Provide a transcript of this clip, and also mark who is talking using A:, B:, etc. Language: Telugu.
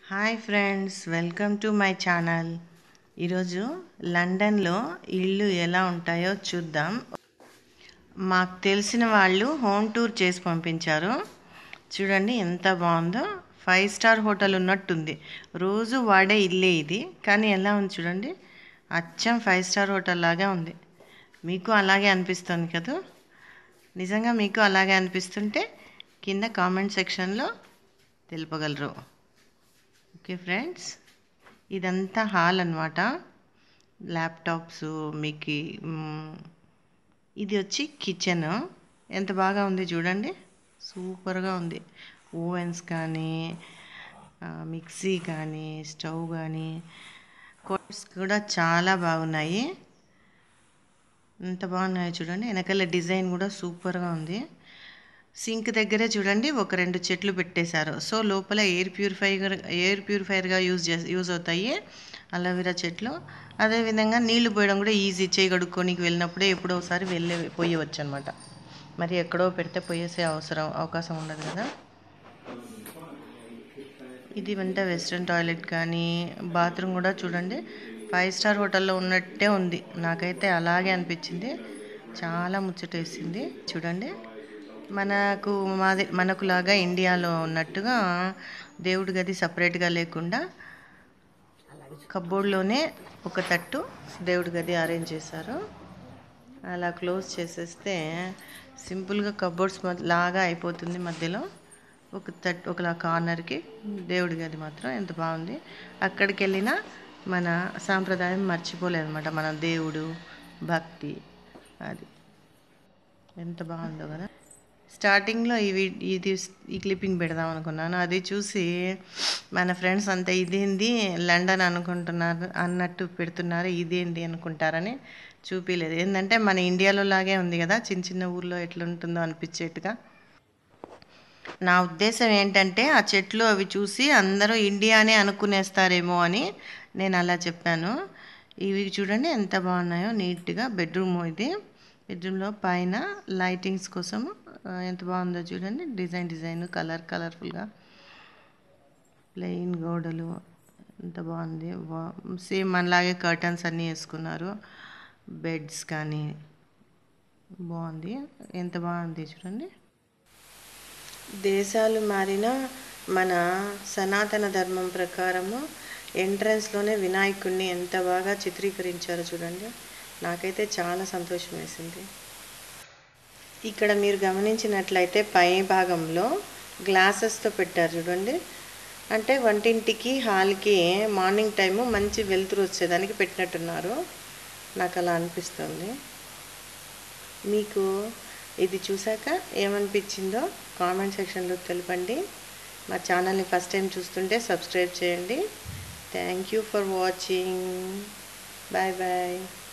A: hi friends welcome to my channel ఈరోజు లండన్లో ఇళ్ళు ఎలా ఉంటాయో చూద్దాం మాకు తెలిసిన వాళ్ళు హోమ్ టూర్ చేసి పంపించారు చూడండి ఎంత బాగుందో ఫైవ్ స్టార్ హోటల్ ఉన్నట్టుంది రోజు వాడే ఇల్లే ఇది కానీ ఎలా ఉంది చూడండి అచ్చం ఫైవ్ స్టార్ హోటల్ లాగా ఉంది మీకు అలాగే అనిపిస్తుంది కదా నిజంగా మీకు అలాగే అనిపిస్తుంటే కింద కామెంట్ సెక్షన్లో తెలుపగలరు ఓకే ఫ్రెండ్స్ ఇదంతా హాల్ అనమాట ల్యాప్టాప్స్ మీకు మ్, ఇది వచ్చి కిచెన్ ఎంత బాగా ఉంది చూడండి సూపర్గా ఉంది ఓవెన్స్ కానీ ఆ, మిక్సీ కానీ స్టవ్ కానీ కోట్స్ కూడా చాలా బాగున్నాయి ఎంత బాగున్నాయో చూడండి వెనకాల డిజైన్ కూడా సూపర్గా ఉంది సింక్ దగ్గరే చూడండి ఒక రెండు చెట్లు పెట్టేశారు సో లోపల ఎయిర్ ప్యూరిఫైర్ ఎయిర్ ప్యూరిఫైర్గా యూజ్ చే యూజ్ అవుతాయి అలోవెరా చెట్లు అదేవిధంగా నీళ్లు పోయడం కూడా ఈజీ చేయి కడుక్కోనికి వెళ్ళినప్పుడే ఎప్పుడో ఒకసారి వెళ్ళే పోయవచ్చు అనమాట మరి ఎక్కడో పెడితే పోయేసే అవసరం అవకాశం ఉండదు కదా ఇది వంట వెస్ట్రన్ టాయిలెట్ కానీ బాత్రూమ్ కూడా చూడండి ఫైవ్ స్టార్ హోటల్లో ఉన్నట్టే ఉంది నాకైతే అలాగే అనిపించింది చాలా ముచ్చటేసింది చూడండి మనకు మాది మనకులాగా ఇండియాలో ఉన్నట్టుగా దేవుడి గది సపరేట్గా లేకుండా కబోర్డ్లోనే ఒక తట్టు దేవుడి గది అరేంజ్ చేశారు అలా క్లోజ్ చేసేస్తే సింపుల్గా కబోర్డ్స్ లాగా అయిపోతుంది మధ్యలో ఒక తట్ ఒక కార్నర్కి దేవుడి గది మాత్రం ఎంత బాగుంది అక్కడికి వెళ్ళినా మన సాంప్రదాయం మర్చిపోలేదు అనమాట మన దేవుడు భక్తి అది ఎంత బాగుందో కదా స్టార్టింగ్లో ఇవి ఇది ఈ క్లిప్పింగ్ పెడదాం అనుకున్నాను అది చూసి మన ఫ్రెండ్స్ అంతా ఇదేంది లండన్ అనుకుంటున్నారు అన్నట్టు పెడుతున్నారు ఇదేంటి అనుకుంటారని చూపించలేదు ఏంటంటే మన ఇండియాలో లాగే ఉంది కదా చిన్న చిన్న ఊర్లో ఎట్లుంటుందో అనిపించేట్టుగా నా ఉద్దేశం ఏంటంటే ఆ చెట్లు అవి చూసి అందరూ ఇండియానే అనుకునేస్తారేమో అని నేను అలా చెప్పాను ఇవి చూడండి ఎంత బాగున్నాయో నీట్గా బెడ్రూమ్ ఇది బెడ్రూమ్లో పైన లైటింగ్స్ కోసం ఆ, ఎంత బాగుందో చూడండి డిజైన్ డిజైన్ కలర్ కలర్ఫుల్గా ప్లెయిన్ గోడలు ఎంత బాగుంది సేమ్ మనలాగే కర్టన్స్ అన్నీ వేసుకున్నారు బెడ్స్ కానీ బాగుంది ఎంత బాగుంది చూడండి దేశాలు మారిన మన సనాతన ధర్మం ప్రకారము ఎంట్రన్స్లోనే వినాయకుడిని ఎంత బాగా చిత్రీకరించారో చూడండి నాకైతే చాలా సంతోషం వేసింది ఇక్కడ మీరు గమనించినట్లయితే పై భాగంలో గ్లాసెస్తో పెట్టారు చూడండి అంటే వంటింటికి హాల్కి మార్నింగ్ టైము మంచి వెలుతురు వచ్చేదానికి పెట్టినట్టున్నారు నాకు అలా అనిపిస్తుంది మీకు ఇది చూసాక ఏమనిపించిందో కామెంట్ సెక్షన్లో తెలపండి మా ఛానల్ని ఫస్ట్ టైం చూస్తుంటే సబ్స్క్రైబ్ చేయండి thank you for watching bye bye